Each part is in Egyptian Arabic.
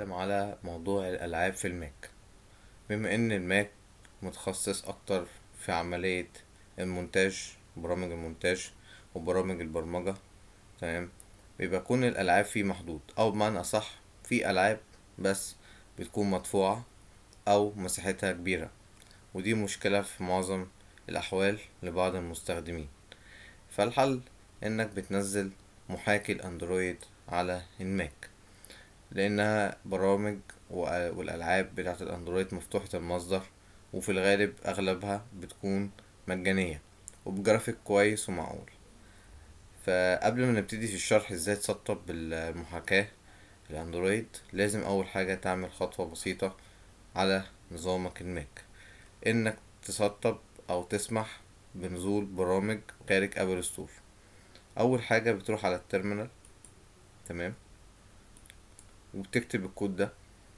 هنتكلم على موضوع الألعاب في الماك بما إن الماك متخصص أكتر في عملية المونتاج برامج المونتاج وبرامج البرمجة تمام بيبقى يكون الألعاب فيه محدود أو بمعنى أصح في ألعاب بس بتكون مدفوعة أو مساحتها كبيرة ودي مشكلة في معظم الأحوال لبعض المستخدمين فالحل إنك بتنزل محاكي الأندرويد على الماك لأنها برامج والألعاب بتاعة الأندرويد مفتوحة المصدر وفي الغالب أغلبها بتكون مجانية وبجرافيك كويس ومعقول فقبل ما نبتدي في الشرح ازاي تسطب بالمحاكاة الأندرويد لازم أول حاجة تعمل خطوة بسيطة على نظامك الماك إنك تسطب أو تسمح بنزول برامج خارج أبل ستور أول حاجة بتروح على التيرمينال تمام وبتكتب الكود ده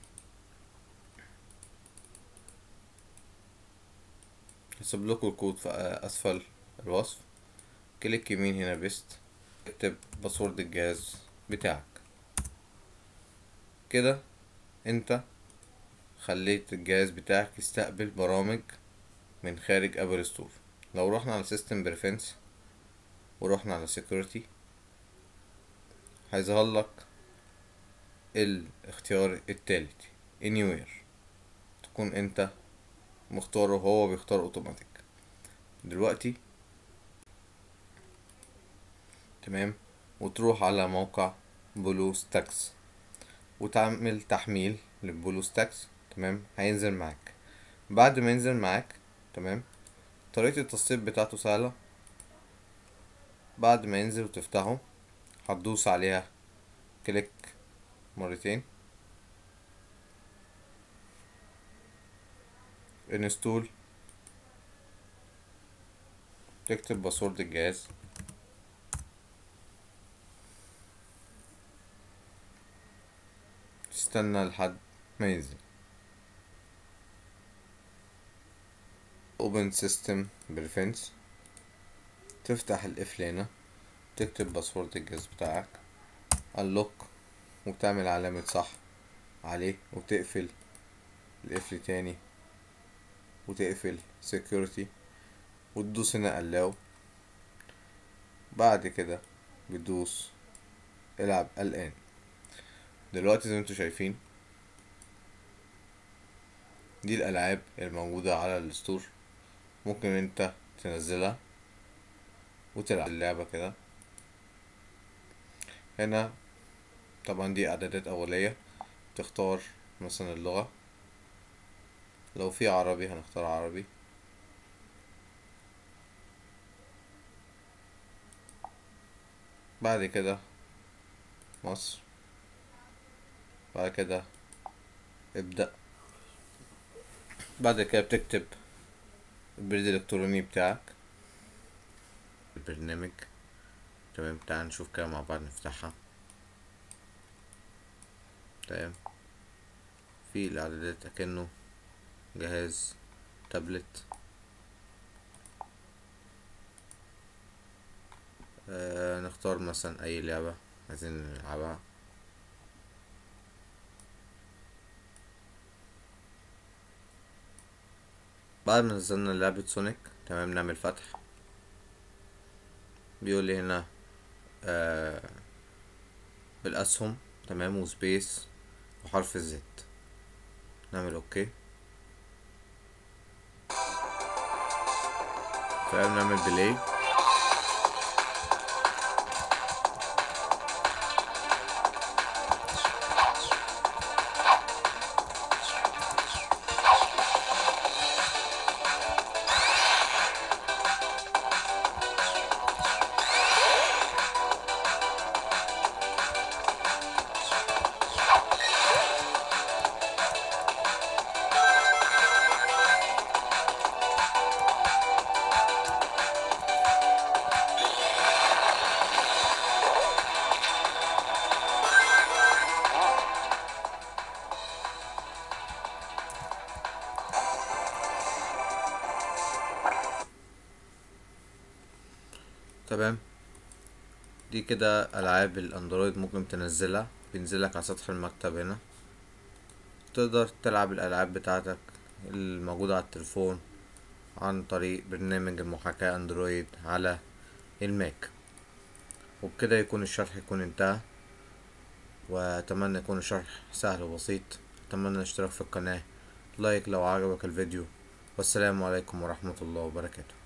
هسيب لكم الكود في اسفل الوصف كليك يمين هنا بيست اكتب باسورد الجهاز بتاعك كده انت خليت الجهاز بتاعك يستقبل برامج من خارج ابل ستور لو رحنا على سيستم بريفنس ورحنا على سيكوريتي هيظهر لك الاختيار التالت anywhere تكون انت مختاره هو بيختار اوتوماتيك دلوقتي تمام وتروح على موقع بلو ستاكس وتعمل تحميل للبلو ستاكس تمام هينزل معاك بعد ما ينزل معاك تمام طريقة التسطيب بتاعته سهلة بعد ما ينزل وتفتحه هتدوس عليها كليك مرتين انستول تكتب باسورد الجهاز تستنى لحد ما ينزل open system preference تفتح القفل هنا تكتب باسورد الجهاز بتاعك unlock وبتعمل علامة صح عليه وتقفل القفل تاني وتقفل security وتدوس هنا allow بعد كده بتدوس العب الآن دلوقتي زي ما انتوا شايفين دي الألعاب الموجودة على الستور ممكن انت تنزلها وتلعب اللعبة كده هنا طبعا دي اعدادات اولية تختار مثلا اللغة لو في عربي هنختار عربي بعد كده مصر بعد كده ابدأ بعد كده بتكتب البريد الالكتروني بتاعك البرنامج تمام تعال نشوف كده مع بعض نفتحها تمام في الاعدادات اكنه جهاز تابلت آه نختار مثلا اي لعبة عايزين نلعبها بعد ما نزلنا لعبة سونيك تمام نعمل فتح بيقول لي هنا آه بالاسهم تمام وسبيس وحرف الزد نعمل اوكي تمام نعمل بلاي تمام دي كده العاب الاندرويد ممكن تنزلها بينزلك على سطح المكتب هنا تقدر تلعب الألعاب بتاعتك الموجودة على التليفون عن طريق برنامج المحاكاة اندرويد على الماك وبكده يكون الشرح يكون انتهى واتمنى يكون الشرح سهل وبسيط اتمنى الاشتراك في القناة لايك لو عجبك الفيديو والسلام عليكم ورحمة الله وبركاته